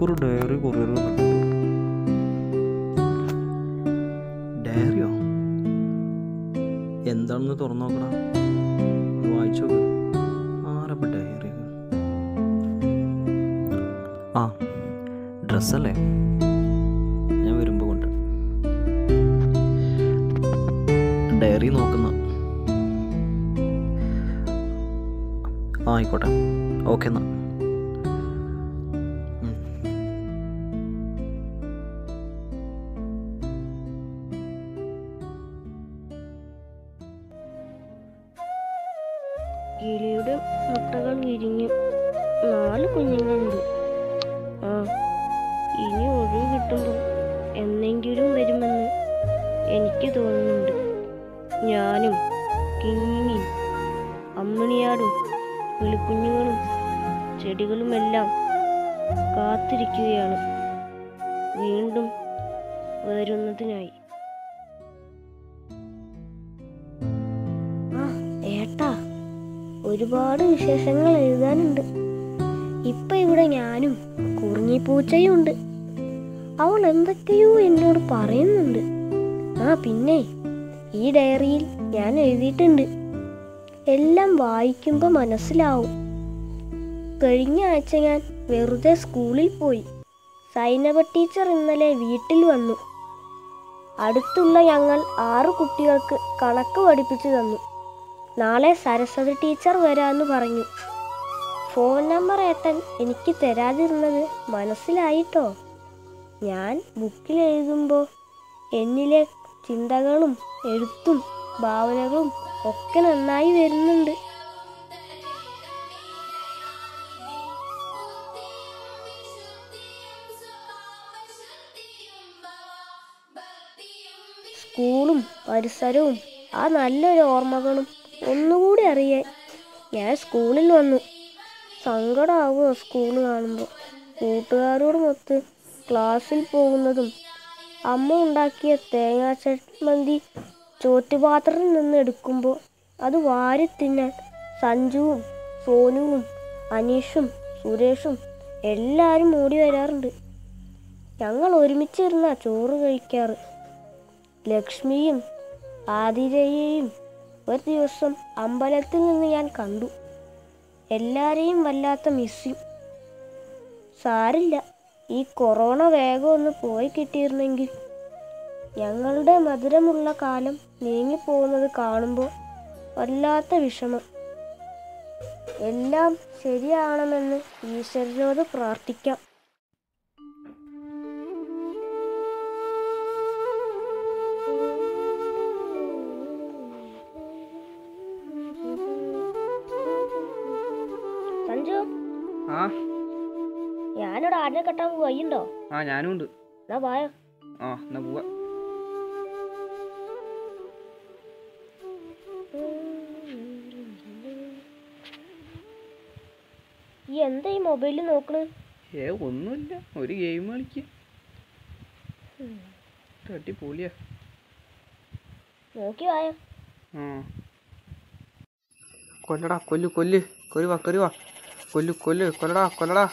എനിക്കൊരു diary courier വന്നിട്ടുണ്ട് ഡയറിയോ എന്താണെന്ന് തുറന്നു നോക്കണം വായിച്ചു നോക്ക് ആരപ്പം ഡയറി ആ ഡ്രസ്സല്ലേ ഞാൻ വരുമ്പോൾ കൊണ്ട് ഡയറി നോക്കുന്ന ആ ആയിക്കോട്ടെ ഓക്കെ എന്നാ ഉം. കിളിയുടെ മുട്ടകൾ വിരിഞ്ഞു നാല് കുഞ്ഞുങ്ങളുണ്ട് ആ ഇനി ഒഴിവ് കിട്ടുമ്പോൾ എന്നെങ്കിലും വരുമെന്ന് എനിക്ക് തോന്നുന്നുണ്ട് ഞാനും കിങ്ങിയും അമ്മിണിയാടും കിളിക്കുഞ്ഞുങ്ങളും ചെടികളുമെല്ലാം കാത്തിരിക്കുകയാണ് വീണ്ടും വരുന്നതിനായി ആ ഏട്ടാ ഒരുപാട് വിശേഷങ്ങൾ എഴുതാനുണ്ട് ഇപ്പൊ ഇവിടെ ഞാനും കുറിഞ്ഞിപ്പൂച്ചയും ഉണ്ട് അവൾ എന്തൊക്കെയോ എന്നോട് പറയുന്നുണ്ട് ആ പിന്നെ ഈ ഡയറിയിൽ ഞാൻ എഴുതിയിട്ടുണ്ട് എല്ലാം വായിക്കുമ്പോൾ മനസ്സിലാവും കഴിഞ്ഞ ആഴ്ച ഞാൻ വെറുതെ സ്കൂളിൽ പോയി സൈനബ ടീച്ചർ ഇന്നലെ വീട്ടിൽ വന്നു അടുത്തുള്ള ഞങ്ങൾ ആറ് കുട്ടികൾക്ക് കണക്ക് പഠിപ്പിച്ചു തന്നു നാളെ സരസ്വതി ടീച്ചർ വരാമെന്ന് പറഞ്ഞു ഫോൺ നമ്പർ ഏട്ടൻ എനിക്ക് തരാതിരുന്നത് മനസ്സിലായിട്ടോ ഞാൻ ബുക്കിൽ എഴുതുമ്പോൾ എന്നിലെ ചിന്തകളും എഴുത്തും ഭാവനകളും ഒക്കെ നന്നായി വരുന്നുണ്ട് സ്കൂളും പരിസരവും ആ നല്ലൊരു ഓർമ്മകളും ഒന്നുകൂടി അറിയാൻ ഞാൻ സ്കൂളിൽ വന്നു സങ്കടമാവുമോ സ്കൂൾ കാണുമ്പോൾ കൂട്ടുകാരോടുമൊത്ത് ക്ലാസ്സിൽ പോകുന്നതും അമ്മ ഉണ്ടാക്കിയ തേങ്ങാ ചമ്മന്തി ചോറ്റുപാത്രത്തിൽ നിന്ന് എടുക്കുമ്പോൾ അത് വാരി തിന്നാൻ സഞ്ജുവും സോനുവും അനീഷും സുരേഷും എല്ലാവരും ഓടി വരാറുണ്ട് ഞങ്ങൾ ഒരുമിച്ചിരുന്ന ചോറ് കഴിക്കാറ് ലക്ഷ്മിയും ആതിരയെയും ഒരു ദിവസം അമ്പലത്തിൽ നിന്ന് ഞാൻ കണ്ടു എല്ലാരെയും വല്ലാത്ത മിസ്സിങ് സാരില്ല ഈ കൊറോണ വേഗം ഒന്ന് പോയി കിട്ടിയിരുന്നെങ്കിൽ ഞങ്ങളുടെ മധുരമുള്ള കാലം നീങ്ങിപ്പോകുന്നത് കാണുമ്പോൾ വല്ലാത്ത വിഷമം എല്ലാം ശരിയാണെന്ന് ഈശ്വരനോട് പ്രാർത്ഥിക്കാം സഞ്ജു ആ ഞാനിവിടെ ആടിനെ കെട്ടാൻ വയ്യുണ്ടോ ആ ഞാനും ഉണ്ട് എന്നാ വായോ ആ എന്നാ പോവാ ഈ എന്താ ഈ മൊബൈലിൽ നോക്കണ് ഏ ഒന്നുമില്ല ഒരു ഗെയിം കളിക്കുക അടിപൊളിയാ നോക്കി വായോ ആ കൊല്ലടാ കൊല്ലു കൊല്ല് കൊരു വാ കൊരു വാ കൊല്ലു കൊല്ല് കൊല്ലടാ കൊല്ലടാ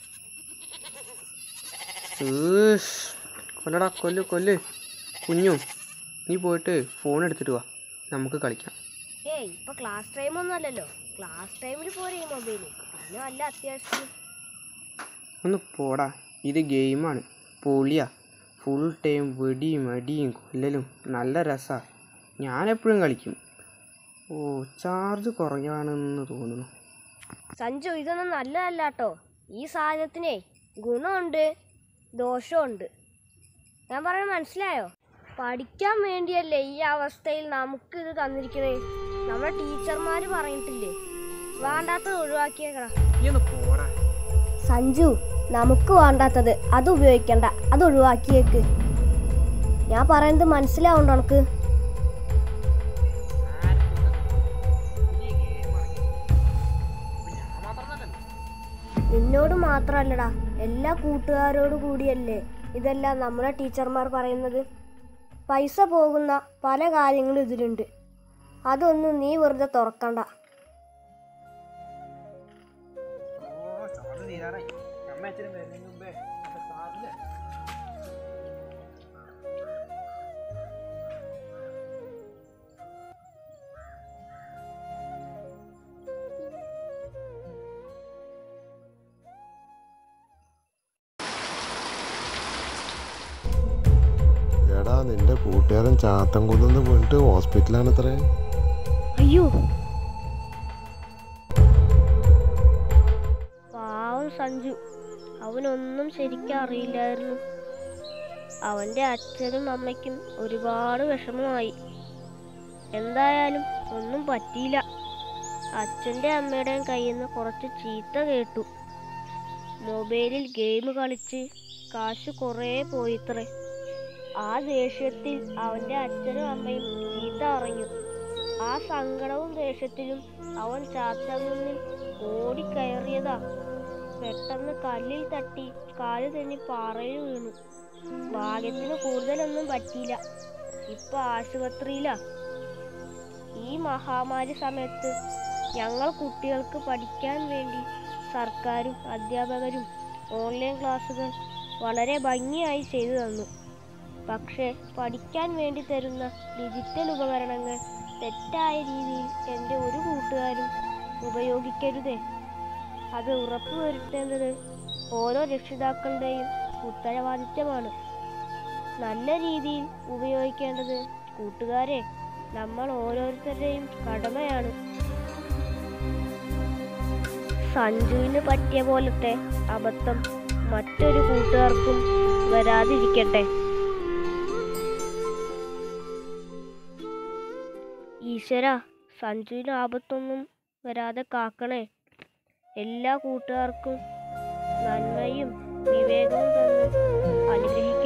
ഏഷ്. കൊല്ലടാ കൊല്ലു കൊല്ല് കുഞ്ഞു നീ പോയിട്ട് ഫോൺ എടുത്തിട്ട് വാ നമുക്ക് കളിക്കാം ഏയ് ഇപ്പൊ ക്ലാസ് ടൈം ഒന്നും അല്ലല്ലോ ക്ലാസ് ടൈമിൽ പോരെ ഈ മൊബൈല് പിന്നെ വല്ല അത്യാവശ്യം ഒന്ന് പോടാ ഇത് ഗെയിമാണ് പൊളിയാ ഫുൾ ടൈം വെടിയും അടിയും കൊല്ലലും നല്ല രസാ ഞാനെപ്പോഴും കളിക്കും ഓ ചാർജ് കുറയാണെന്ന് തോന്നുന്നു സഞ്ജു ഇതൊന്നും നല്ലതല്ല കേട്ടോ ഈ സാധനത്തിനെ ഗുണമുണ്ട് ദോഷമുണ്ട് ഞാൻ പറയുന്നത് മനസ്സിലായോ പഠിക്കാൻ വേണ്ടിയല്ലേ ഈ അവസ്ഥയിൽ നമുക്ക് ഇത് തന്നിരിക്കണേ നമ്മുടെ ടീച്ചർമാർ പറഞ്ഞിട്ടില്ലേ വേണ്ടാത്തത് ഒഴിവാക്കിയേക്കടാ പോടാ സഞ്ജു നമുക്ക് വേണ്ടാത്തത് അത് ഉപയോഗിക്കണ്ട അത് ഒഴിവാക്കിയേക്ക് ഞാൻ പറയുന്നത് മനസ്സിലാവുണ്ടോ നമുക്ക് നിന്നോട് മാത്രല്ലടാ എല്ലാ കൂട്ടുകാരോട് കൂടിയല്ലേ ഇതെല്ലാം നമ്മുടെ ടീച്ചർമാർ പറയുന്നത് പൈസ പോകുന്ന പല കാര്യങ്ങളും ഇതിലുണ്ട് അതൊന്നും നീ വെറുതെ തുറക്കണ്ട ചാർജ് തീരാറായി അമ്മ അച്ഛനും വരുന്നതിന് മുമ്പേ നിന്റെ കൂട്ടുകാരൻ ചാത്തൻകുന്ന് വീണിട്ട് ഹോസ്പിറ്റലാണത്രേ അയ്യോ പാവം സഞ്ജു അവനൊന്നും ശരിക്കും അറിയില്ലായിരുന്നു അവൻ്റെ അച്ഛനും അമ്മയ്ക്കും ഒരുപാട് വിഷമമായി എന്തായാലും ഒന്നും പറ്റിയില്ല അച്ഛൻ്റെ അമ്മയുടെയും കയ്യിൽ നിന്ന് കുറച്ച് ചീത്ത കേട്ടു മൊബൈലിൽ ഗെയിം കളിച്ച് കാശ് കുറേ പോയിത്രേ ആ ദേഷ്യത്തിൽ അവൻ്റെ അച്ഛനും അമ്മയും ചീത്ത അറിഞ്ഞു ആ സങ്കടവും ദേഷ്യത്തിലും അവൻ ചാത്തങ്ങുന്നിൽ ഓടിക്കയറിയതാ പെട്ടെന്ന് കല്ലിൽ തട്ടി കാല് തന്നെ പാറയിൽ വീണു ഭാഗ്യത്തിന് കൂടുതലൊന്നും പറ്റിയില്ല ഇപ്പൊ ആശുപത്രിയിലാ ഈ മഹാമാരി സമയത്ത് ഞങ്ങൾ കുട്ടികൾക്ക് പഠിക്കാൻ വേണ്ടി സർക്കാരും അധ്യാപകരും ഓൺലൈൻ ക്ലാസ്സുകൾ വളരെ ഭംഗിയായി ചെയ്തു തന്നു പക്ഷേ പഠിക്കാൻ വേണ്ടി തരുന്ന ഡിജിറ്റൽ ഉപകരണങ്ങൾ തെറ്റായ രീതിയിൽ എൻ്റെ ഒരു കൂട്ടുകാരും ഉപയോഗിക്കരുതേ അത് ഉറപ്പുവരുത്തേണ്ടത് ഓരോ രക്ഷിതാക്കളുടെയും ഉത്തരവാദിത്തമാണ് നല്ല രീതിയിൽ ഉപയോഗിക്കേണ്ടത് കൂട്ടുകാരെ നമ്മൾ ഓരോരുത്തരുടെയും കടമയാണ് സഞ്ജുവിന് പറ്റിയ പോലത്തെ അബദ്ധം മറ്റൊരു കൂട്ടുകാർക്കും വരാതിരിക്കട്ടെ ഈശ്വര സഞ്ജുവിന് ആപത്തൊന്നും വരാതെ കാക്കണേ എല്ലാ കൂട്ടുകാർക്കും നന്മയും വിവേകവും തന്ന് അനുഗ്രഹിക്കണേ